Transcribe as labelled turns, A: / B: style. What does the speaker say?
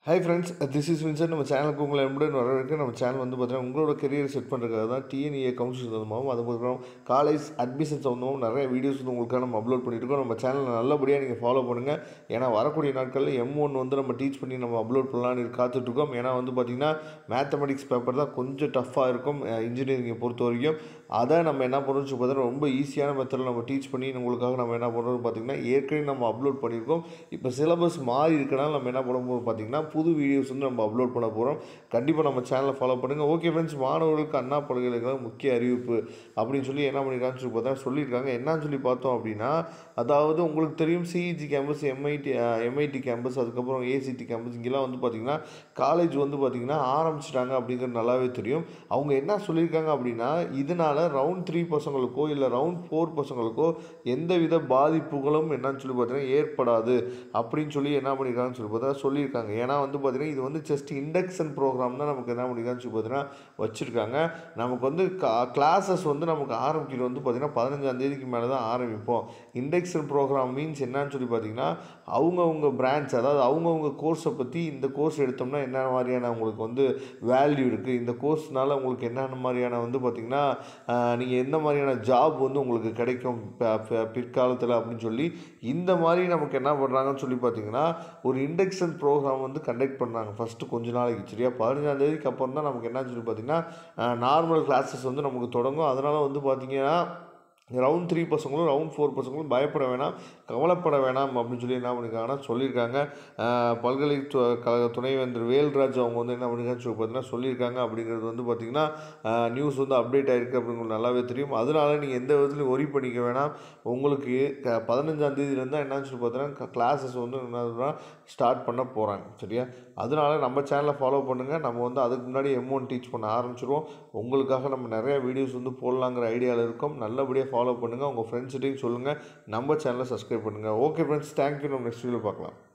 A: hi friends this is Vinson நம்ம சேனலுக்கு உங்களை என்புடன் வரவேற்க நம்ம சேனல் வந்து பார்த்தீங்கன்னா உங்களோட கெரியர் செட் பண்ணுறதுக்காக தான் டிஎன்ஏ கவுன்சில் சம்மந்தமாகவும் அதுக்கப்புறம் காலேஜ் அட்மிஷன் சம்மந்தமாகவும் நிறைய வீடியோஸ் வந்து உங்களுக்காக நம்ம அப்லோட் பண்ணிட்டு இருக்கோம் நம்ம சேனலை நல்லபடியாக நீங்கள் ஃபாலோ பண்ணுங்கள் ஏன்னா வரக்கூடிய நாட்களில் எம் ஒன் வந்து நம்ம டீச் பண்ணி நம்ம அப்லோட் பண்ணலான்னு காத்துட்ருக்கோம் ஏன்னா வந்து பார்த்திங்கன்னா மேத்தமெட்டிக்ஸ் பேப்பர் தான் கொஞ்சம் டஃப்பாக இருக்கும் இன்ஜினியரிங்கை பொறுத்த வரைக்கும் அதை நம்ம என்ன பண்ணுறோம்னு சொல்லி பார்த்தீங்கன்னா ரொம்ப ஈஸியான மெத்தடில் நம்ம டீச் பண்ணி உங்களுக்காக நம்ம என்ன பண்ணுறோம்னு பார்த்தீங்கன்னா ஏற்கனவே நம்ம அப்லோட் பண்ணியிருக்கோம் இப்போ சிலபஸ் மாறி இருக்கனால நம்ம என்ன பண்ணும்போது பார்த்தீங்கன்னா புது வீடியோஸ் வந்து நம்ம அப்லோட் பண்ண போகிறோம் கண்டிப்பாக நம்ம சேனலை ஃபாலோ பண்ணுங்கள் ஓகே ஃப்ரெண்ட்ஸ் மாணவர்களுக்கு அண்ணா பல்கலைக்கழகம் முக்கிய அறிவிப்பு அப்படின்னு சொல்லி என்ன பண்ணியிருக்காங்கன்னு சொல்லி பார்த்தா சொல்லியிருக்காங்க என்னன்னு சொல்லி பார்த்தோம் அப்படின்னா அதாவது உங்களுக்கு தெரியும் CEG campus MIT MIT campus அதுக்கப்புறம் ஏசிடி கேம்பஸ் இங்கெல்லாம் வந்து பார்த்திங்கன்னா காலேஜ் வந்து பார்த்திங்கன்னா ஆரம்பிச்சிட்டாங்க அப்படிங்கிறது நல்லாவே தெரியும் அவங்க என்ன சொல்லியிருக்காங்க அப்படின்னா இதனால் ரவுண்ட் த்ரீ பசங்களுக்கோ இல்லை ரவுண்ட் ஃபோர் பசங்களுக்கோ எந்தவித பாதிப்புகளும் என்னன்னு சொல்லி பார்த்தீங்கன்னா ஏற்படாது அப்படின்னு சொல்லி என்ன பண்ணியிருக்காங்கன்னு சொல்லி பார்த்தா சொல்லியிருக்காங்க ஏன்னா வந்து பார்த்திங்கன்னா இது வந்து ஜஸ்ட் இண்டக்ஷன் ப்ரோக்ராம் தான் நமக்கு என்ன பண்ணியிருக்காங்கன்னு சொல்லி பார்த்தீங்கன்னா வச்சுருக்காங்க நமக்கு வந்து கிளாஸஸ் வந்து நமக்கு ஆரம்பிக்கிறது வந்து பார்த்திங்கன்னா பதினஞ்சாம் தேதிக்கு மேலே தான் ஆரம்பிப்போம் இண்டக்ஷன் ப்ரோக்ராம் மீன்ஸ் என்னன்னு சொல்லி பார்த்தீங்கன்னா அவங்கவுங்க பிரான்ச் அதாவது அவங்கவுங்க கோர்ஸை பற்றி இந்த கோர்ஸ் எடுத்தோம்னா என்ன மாதிரியான உங்களுக்கு வந்து வேல்யூ இருக்குது இந்த கோர்ஸ்னால உங்களுக்கு என்னென்ன மாதிரியான வந்து பார்த்திங்கன்னா நீங்கள் எந்த மாதிரியான ஜாப் வந்து உங்களுக்கு கிடைக்கும் பிற்காலத்தில் அப்படின்னு சொல்லி இந்த மாதிரி நமக்கு என்ன பண்ணுறாங்கன்னு சொல்லி பார்த்தீங்கன்னா ஒரு இண்டக்ஷன் ப்ரோக்ராம் வந்து கண்டக்ட் பண்ணுறாங்க ஃபஸ்ட்டு கொஞ்ச நாளைக்கு சரியா பதினஞ்சாம் தேதிக்கு அப்புறம் தான் நமக்கு என்ன சொல்லி பார்த்தீங்கன்னா நார்மல் கிளாஸஸ் வந்து நமக்கு தொடங்கும் அதனால் வந்து பார்த்திங்கன்னா ரவுண்ட் த்ரீ பசங்களும் ரவுண்ட் ஃபோர் பசங்களும் பயப்பட வேணாம் கவலைப்பட வேணாம் அப்படின்னு சொல்லி என்ன பண்ணியிருக்காங்கன்னா சொல்லியிருக்காங்க பல்கலைக்கழக துணைவேந்தர் வேல்ராஜ் அவங்க வந்து என்ன பண்ணியிருக்காங்கன்னு சொல்லி பார்த்தீங்கன்னா சொல்லியிருக்காங்க அப்படிங்கிறது வந்து பார்த்திங்கன்னா நியூஸ் வந்து அப்டேட் ஆகிருக்கு அப்படிங்கிறது நல்லாவே தெரியும் அதனால நீங்கள் எந்த விதத்துலையும் ஒரி பண்ணிக்க வேணாம் உங்களுக்கு க பதினஞ்சாம் தேதியிலேருந்து என்னன்னு சொல்லி பார்த்தீங்கன்னா கிளாஸஸ் வந்து என்ன ஸ்டார்ட் பண்ண போகிறாங்க சரியா அதனால நம்ம சேனலை ஃபாலோ பண்ணுங்கள் நம்ம வந்து அதுக்கு முன்னாடி எம் ஒன் டீச் பண்ண ஆரம்பிச்சிருவோம் உங்களுக்காக நம்ம நிறைய வீடியோஸ் வந்து போடலாங்கிற ஐடியாவில் இருக்கோம் நல்லபடியாக ஃபாலோ பண்ணுங்கள் உங்கள் ஃப்ரெண்ட்ஸ்கிட்டையும் சொல்லுங்கள் நம்ம சேனலை சப்ஸ்கிரைப் பண்ணுங்கள் ஓகே ஃப்ரெண்ட்ஸ் தேங்க்யூ நம்ம நெக்ஸ்ட் வீடியோ பார்க்கலாம்